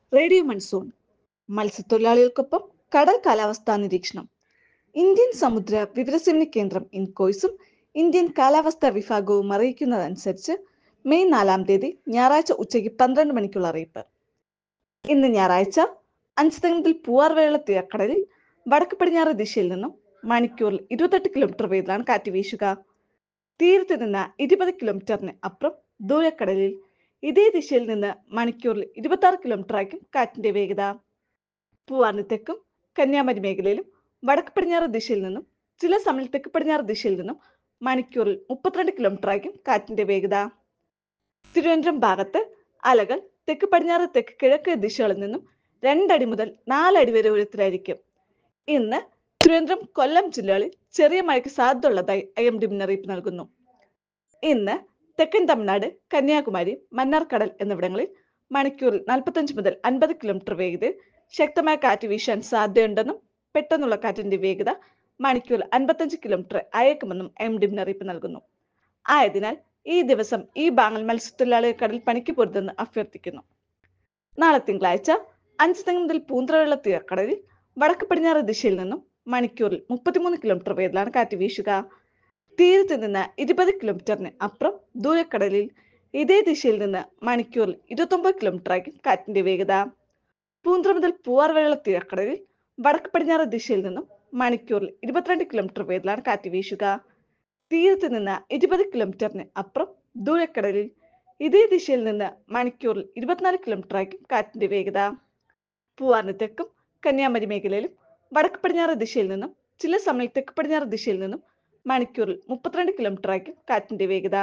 radio monsoon മത്സ്യത്തൊഴിലാളികൾക്കൊപ്പം കടൽ കാലാവസ്ഥാ നിരീക്ഷണം ഇന്ത്യൻ സമുദ്ര വിവരസേവന കേന്ദ്രം ഇൻകോയ്സും ഇന്ത്യൻ കാലാവസ്ഥാ വിഭാഗവും അറിയിക്കുന്നതനുസരിച്ച് മെയ് നാലാം തീയതി ഞായറാഴ്ച ഉച്ചയ്ക്ക് പന്ത്രണ്ട് മണിക്കുള്ള അറിയിപ്പ് ഇന്ന് ഞായറാഴ്ച അഞ്ചുതെങ്ങിൽ പൂവാർവേള തീരക്കടലിൽ വടക്ക് പടിഞ്ഞാറ് ദിശയിൽ നിന്നും മണിക്കൂറിൽ ഇരുപത്തെട്ട് കിലോമീറ്റർ വേഗത്തിലാണ് കാറ്റ് വീശുക തീരത്ത് നിന്ന് ഇരുപത് കിലോമീറ്ററിന് അപ്പുറം ദൂരക്കടലിൽ ഇതേ ദിശയിൽ നിന്ന് മണിക്കൂറിൽ ഇരുപത്തി ആറ് കിലോമീറ്റർ ആയിരിക്കും കാറ്റിന്റെ വേഗത പൂവാറിന് തെക്കും കന്യാകുമാരി മേഖലയിലും വടക്ക് പടിഞ്ഞാറ് ദിശയിൽ നിന്നും ചില സമയം തെക്ക് പടിഞ്ഞാറ് ദിശയിൽ നിന്നും മണിക്കൂറിൽ മുപ്പത്തിരണ്ട് കിലോമീറ്റർ ആയിരിക്കും കാറ്റിന്റെ വേഗത തിരുവനന്തപുരം ഭാഗത്ത് അലകൾ തെക്ക് പടിഞ്ഞാറ് തെക്ക് കിഴക്ക് ദിശകളിൽ നിന്നും രണ്ടടി മുതൽ നാലടി വരെ ഉയരത്തിലായിരിക്കും ഇന്ന് തിരുവനന്തപുരം കൊല്ലം ജില്ലകളിൽ ചെറിയ മഴയ്ക്ക് സാധ്യതയുള്ളതായി ഐ എം ഡി മുന്നറിയിപ്പ് നൽകുന്നു ഇന്ന് തെക്കൻ തമിഴ്നാട് കന്യാകുമാരി മന്നാർക്കടൽ എന്നിവിടങ്ങളിൽ മണിക്കൂറിൽ നാൽപ്പത്തഞ്ച് മുതൽ അൻപത് കിലോമീറ്റർ വേഗതയിൽ ശക്തമായ കാറ്റ് വീശാൻ സാധ്യതയുണ്ടെന്നും പെട്ടെന്നുള്ള കാറ്റിന്റെ വേഗത മണിക്കൂറിൽ അൻപത്തഞ്ച് കിലോമീറ്റർ അയക്കുമെന്നും എം ഡി മുന്നറിയിപ്പ് നൽകുന്നു ആയതിനാൽ ഈ ദിവസം ഈ ബാങ്ങൽ മത്സ്യത്തൊഴിലാളികൾ കടൽ പണിക്ക് പൊരുതെന്ന് അഭ്യർത്ഥിക്കുന്നു നാളെ തിങ്കളാഴ്ച അഞ്ച് തെങ്ങ് മുതൽ പൂന്തറയുള്ള തീരക്കടലിൽ വടക്ക് പടിഞ്ഞാറ് ദിശയിൽ നിന്നും മണിക്കൂറിൽ മുപ്പത്തിമൂന്ന് കിലോമീറ്റർ വേഗത്തിലാണ് കാറ്റ് വീശുക തീരത്ത് നിന്ന് ഇരുപത് കിലോമീറ്ററിന് അപ്പുറം ദൂരക്കടലിൽ ഇതേ ദിശയിൽ നിന്ന് മണിക്കൂറിൽ ഇരുപത്തൊമ്പത് കിലോമീറ്റർ ആയിരിക്കും കാറ്റിന്റെ വേഗത പൂന്തറ മുതൽ പൂവാർവേള തീരക്കടലിൽ വടക്ക് പടിഞ്ഞാറ് ദിശയിൽ നിന്നും മണിക്കൂറിൽ ഇരുപത്തിരണ്ട് കിലോമീറ്റർ വേഗത്തിലാണ് കാറ്റ് വീശുക തീരത്ത് നിന്ന് ഇരുപത് കിലോമീറ്ററിന് അപ്പുറം ദൂരക്കടലിൽ ഇതേ ദിശയിൽ നിന്ന് മണിക്കൂറിൽ ഇരുപത്തിനാല് കിലോമീറ്റർ ആയിരിക്കും കാറ്റിന്റെ വേഗത പൂവാറിന് തെക്കും കന്യാകുമാരി മേഖലയിലും വടക്ക് പടിഞ്ഞാറ് ദിശയിൽ നിന്നും ചില സമയം തെക്ക് പടിഞ്ഞാറ് ദിശയിൽ നിന്നും മണിക്കൂറിൽ മുപ്പത്തിരണ്ട് കിലോമീറ്റർ ആയിരിക്കും കാറ്റിന്റെ വേഗത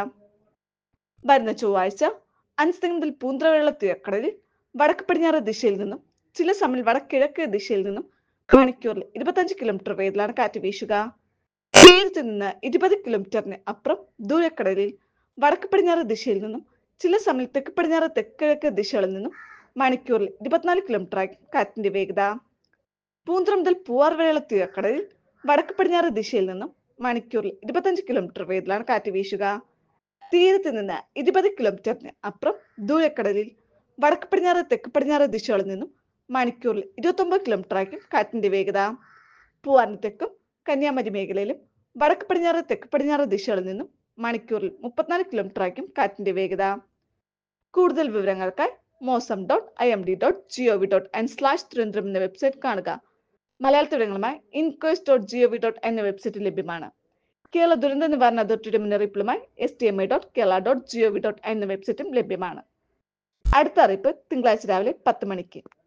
വരുന്ന ചൊവ്വാഴ്ച അഞ്ച് മുതൽ പൂന്തറവെള്ള തീരക്കടലിൽ വടക്ക് പടിഞ്ഞാറ് ദിശയിൽ നിന്നും ചില സമയം വടക്കിഴക്ക് ദിശയിൽ നിന്നും മണിക്കൂറിൽ ഇരുപത്തഞ്ച് കിലോമീറ്റർ വേഗത്തിലാണ് കാറ്റ് വീശുക തീരത്ത് നിന്ന് ഇരുപത് കിലോമീറ്ററിന് അപ്പുറം ദൂരക്കടലിൽ വടക്ക് പടിഞ്ഞാറ് ദിശയിൽ നിന്നും ചില സമയം തെക്ക് പടിഞ്ഞാറ് തെക്കിഴക്ക് ദിശകളിൽ നിന്നും മണിക്കൂറിൽ ഇരുപത്തിനാല് കിലോമീറ്റർ ആയിരിക്കും കാറ്റിന്റെ വേഗത പൂന്തറ മുതൽ പൂവാർവേള തീരക്കടലിൽ വടക്ക് പടിഞ്ഞാറ് ദിശയിൽ നിന്നും മണിക്കൂറിൽ ഇരുപത്തഞ്ച് കിലോമീറ്റർ വേഗത്തിലാണ് കാറ്റ് വീശുക തീരത്ത് നിന്ന് ഇരുപത് കിലോമീറ്ററിന് അപ്പുറം ദൂരക്കടലിൽ വടക്ക് പടിഞ്ഞാറ് തെക്ക് പടിഞ്ഞാറ് ദിശകളിൽ നിന്നും മണിക്കൂറിൽ ഇരുപത്തൊമ്പത് കിലോമീറ്റർ ആയിരിക്കും കാറ്റിന്റെ വേഗത പൂവാറിന് തെക്കും കന്യാകുമാരി മേഖലയിലും വടക്ക് പടിഞ്ഞാറ് തെക്ക് പടിഞ്ഞാറ് ദിശകളിൽ നിന്നും മണിക്കൂറിൽ മുപ്പത്തിനാല് കിലോമീറ്റർ ആയിരിക്കും കാറ്റിന്റെ വേഗത കൂടുതൽ വിവരങ്ങൾക്കായി mausam dot I M D dot gov dot in slash Thiruvananthapuram എന്ന വെബ്സൈറ്റ് കാണുക മലയാള തുടങ്ങളുമായി ഇൻക്വസ്റ്റ് ഡോട്ട് ജിഒവി ഡോട്ട് എന്ന വെബ്സൈറ്റ് ലഭ്യമാണ് കേരള ദുരന്ത നിവാരണ അതോറിറ്റിയുടെ മുന്നറിയിപ്പുമായി S T M I dot Kerala dot gov dot എന്ന വെബ്സൈറ്റും ലഭ്യമാണ് അടുത്ത അറിയിപ്പ് തിങ്കളാഴ്ച രാവിലെ പത്ത് മണിക്ക്